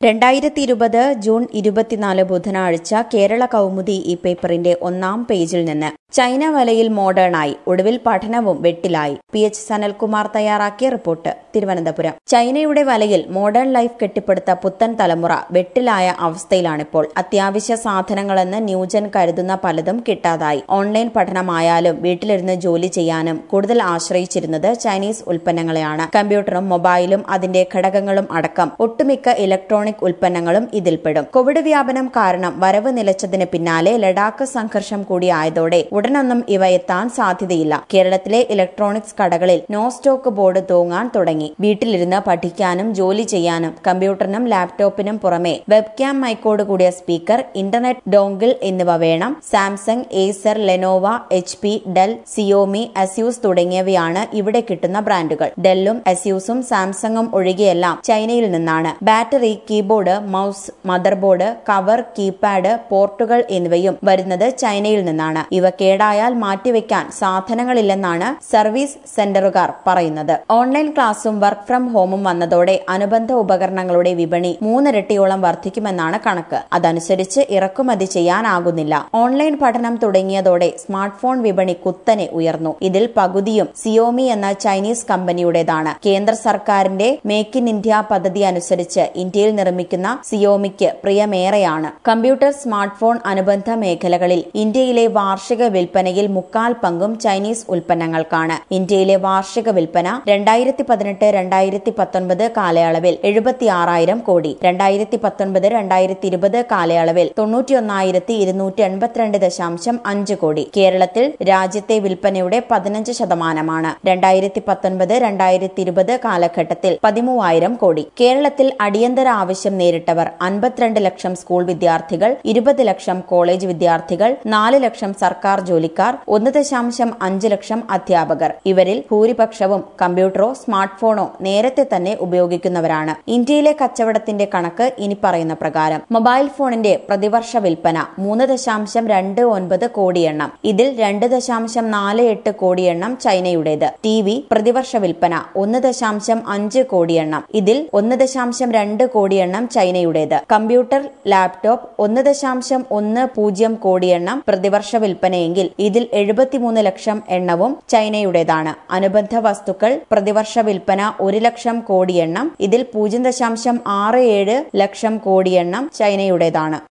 രണ്ടായിരത്തി ഇരുപത് ജൂൺ ഇരുപത്തിനാല് ബുധനാഴ്ച കേരള കൗമുദി ഈ പേപ്പറിന്റെ ഒന്നാം പേജിൽ നിന്ന് ചൈന വലയിൽ മോഡേണായി ഒടുവിൽ പഠനവും വെട്ടിലായി പി എച്ച് സനൽകുമാർ തയ്യാറാക്കിയ റിപ്പോർട്ട് തിരുവനന്തപുരം ചൈനയുടെ വലയിൽ മോഡേൺ ലൈഫ് കെട്ടിപ്പടുത്ത പുത്തൻ തലമുറ വെട്ടിലായ അവസ്ഥയിലാണിപ്പോൾ അത്യാവശ്യ സാധനങ്ങളെന്ന് ന്യൂജൻ കരുതുന്ന പലതും കിട്ടാതായി ഓൺലൈൻ പഠനമായാലും വീട്ടിലിരുന്ന് ജോലി ചെയ്യാനും കൂടുതൽ ആശ്രയിച്ചിരുന്നത് ചൈനീസ് ഉൽപ്പന്നങ്ങളെയാണ് കമ്പ്യൂട്ടറും മൊബൈലും അതിന്റെ ഘടകങ്ങളും അടക്കം ഒട്ടുമിക്ക ഇലക്ട്രോണിക് ഉൽപ്പന്നങ്ങളും ഇതിൽപ്പെടും കോവിഡ് വ്യാപനം കാരണം വരവ് നിലച്ചതിന് പിന്നാലെ ലഡാക്ക് സംഘർഷം കൂടിയായതോടെ ഉടനൊന്നും ഇവ എത്താൻ സാധ്യതയില്ല കേരളത്തിലെ ഇലക്ട്രോണിക്സ് കടകളിൽ നോ സ്റ്റോക്ക് ബോർഡ് തൂങ്ങാൻ തുടങ്ങി വീട്ടിലിരുന്ന് പഠിക്കാനും ജോലി ചെയ്യാനും കമ്പ്യൂട്ടറിനും ലാപ്ടോപ്പിനും പുറമെ വെബ്കാം മൈക്കോട് കൂടിയ സ്പീക്കർ ഇന്റർനെറ്റ് ഡോങ്കിൾ എന്നിവ വേണം Samsung Acer Lenovo H P Dell Xiaomi Asus തുടങ്ങിയവയാണ് ഇവിടെ കിട്ടുന്ന ബ്രാൻഡുകൾ ഡെല്ലും അസ്യൂസും സാംസങ്ങും ഒഴികെയെല്ലാം ചൈനയിൽ നിന്നാണ് battery keyboard mouse motherboard cover keypad പോർട്ടുകൾ എന്നിവയും വരുന്നത് ചൈനയിൽ നിന്നാണ് ഇവ കേടായാൽ മാറ്റിവെക്കാൻ സാധനങ്ങളില്ലെന്നാണ് സർവീസ് സെന്ററുകാർ പറയുന്നത് ഓൺലൈൻ ക്ലാസും വർക്ക് ഫ്രം ഹോമും വന്നതോടെ അനുബന്ധ ഉപകരണങ്ങളുടെ വിപണി മൂന്നിരട്ടിയോളം വർദ്ധിക്കുമെന്നാണ് കണക്ക് അതനുസരിച്ച് ഇറക്കുമതി ചെയ്യാനാകുന്നില്ല ഓൺലൈൻ പഠനം തുടങ്ങിയതോടെ സ്മാർട്ട് ഫോൺ വിപണി കുത്തനെ ഉയർന്നു ഇതിൽ പകുതിയും സിയോമി എന്ന ചൈനീസ് കമ്പനിയുടേതാണ് കേന്ദ്ര സർക്കാരിന്റെ മേക്ക് ഇൻ ഇന്ത്യ പദ്ധതി അനുസരിച്ച് ഇന്ത്യയിൽ നിർമ്മിക്കുന്ന സിയോമിക്ക് പ്രിയമേറെയാണ് കമ്പ്യൂട്ടർ സ്മാർട്ട് ഫോൺ അനുബന്ധ മേഖലകളിൽ ഇന്ത്യയിലെ വാർഷിക വിൽപ്പനയിൽ മുക്കാൽ പങ്കും ചൈനീസ് ഉൽപ്പന്നങ്ങൾക്കാണ് ഇന്ത്യയിലെ വാർഷിക വിൽപ്പന രണ്ടായിരത്തി പതിനെട്ട് രണ്ടായിരത്തി പത്തൊൻപത് കാലയളവിൽ എഴുപത്തിയാറായിരം കോടി രണ്ടായിരത്തി പത്തൊൻപത് രണ്ടായിരത്തി ഇരുപത് കാലയളവിൽ തൊണ്ണൂറ്റിയൊന്നായിരത്തി ഇരുന്നൂറ്റി എൺപത്തിരണ്ട് ദശാംശം അഞ്ച് കോടി കേരളത്തിൽ രാജ്യത്തെ വിൽപ്പനയുടെ പതിനഞ്ച് ശതമാനമാണ് രണ്ടായിരത്തി പത്തൊൻപത് രണ്ടായിരത്തി ഇരുപത് കാലഘട്ടത്തിൽ പതിമൂവായിരം കോടി കേരളത്തിൽ അടിയന്തര ആവശ്യം നേരിട്ടവർ അൻപത്തിരണ്ട് ലക്ഷം സ്കൂൾ വിദ്യാർത്ഥികൾ ഇരുപത് ലക്ഷം കോളേജ് വിദ്യാർത്ഥികൾ നാല് ലക്ഷം സർക്കാർ ജോലിക്കാർ ഒന്ന് ദശാംശം അഞ്ച് ലക്ഷം അധ്യാപകർ ഇവരിൽ ഭൂരിപക്ഷവും കമ്പ്യൂട്ടറോ സ്മാർട്ട് ഫോണോ നേരത്തെ തന്നെ ഉപയോഗിക്കുന്നവരാണ് ഇന്ത്യയിലെ കച്ചവടത്തിന്റെ കണക്ക് ഇനി പറയുന്ന പ്രകാരം മൊബൈൽ ഫോണിന്റെ പ്രതിവർഷ വിൽപ്പന മൂന്ന് ദശാംശം രണ്ട് ഒൻപത് കോടിയെണ്ണം ഇതിൽ രണ്ട് ദശാംശം നാല് എട്ട് കോടിയെണ്ണം ചൈനയുടേത് ടി വി പ്രതിവർഷ വിൽപ്പന ഒന്ന് ദശാംശം അഞ്ച് കോടിയെണ്ണം ഇതിൽ ഒന്ന് ദശാംശം രണ്ട് കോടിയെണ്ണം ചൈനയുടേത് കമ്പ്യൂട്ടർ ലാപ്ടോപ്പ് ഒന്ന് ദശാംശം ഒന്ന് പൂജ്യം കോടിയെണ്ണം പ്രതിവർഷ വിൽപ്പനയെങ്കിൽ ഇതിൽ എഴുപത്തിമൂന്ന് ലക്ഷം എണ്ണവും ചൈനയുടേതാണ് അനുബന്ധ വസ്തുക്കൾ പ്രതിവർഷ വിൽപ്പന ഒരു ലക്ഷം കോടിയെണ്ണം ഇതിൽ പൂജ്യം ദശാംശം ആറ് ഏഴ് ലക്ഷം കോടിയെണ്ണം ചൈനയുടേതാണ്